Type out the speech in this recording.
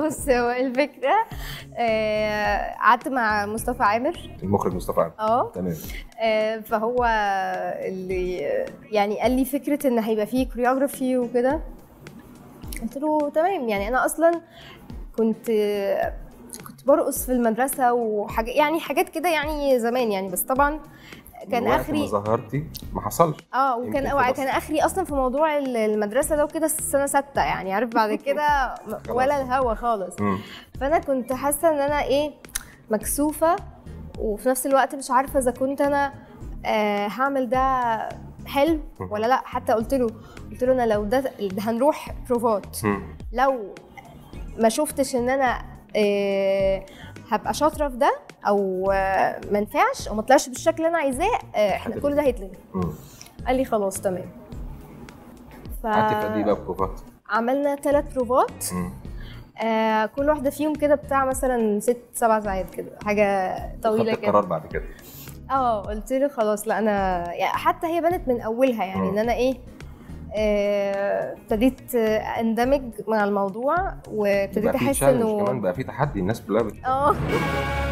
بص هو الفكره آه، قعدت مع مصطفى عامر المخرج مصطفى عبد اه تمام آه، فهو اللي يعني قال لي فكره ان هيبقى فيه كوريوغرافي وكده قلت له تمام يعني انا اصلا كنت كنت برقص في المدرسه وحاجات يعني حاجات كده يعني زمان يعني بس طبعا كان وقت اخري ما ظهرتي ما حصلش اه وكان يمكن أو خلاص. كان اخري اصلا في موضوع ال- المدرسه ده وكده السنه سته يعني عارف بعد كده ولا الهوا خالص مم. فانا كنت حاسه ان انا ايه مكسوفه وفي نفس الوقت مش عارفه اذا كنت انا آه هعمل ده حلو ولا لا حتى قلت له قلت له انا لو ده, ده هنروح بروفات مم. لو ما شفتش ان انا آه هبقى شاطره في ده او آه ما نفعش او ما طلعش بالشكل اللي انا عايزاه آه احنا كل ده هيتلغي مم. قال لي خلاص تمام ف... قعدتي في قد ايه بقى بروفات؟ عملنا ثلاث بروفات مم. آه كل واحده فيهم كده بتاع مثلا ست سبع ساعات كده حاجه طويله خدت القرار كده بعد كده اه قلت له خلاص لا انا يعني حتى هي بنت من اولها يعني مم. ان انا ايه آه، ابتديت آه، اندمج مع الموضوع وابتديت بقى في احس challenge انه كمان بقى في تحدي الناس كلها بت... اه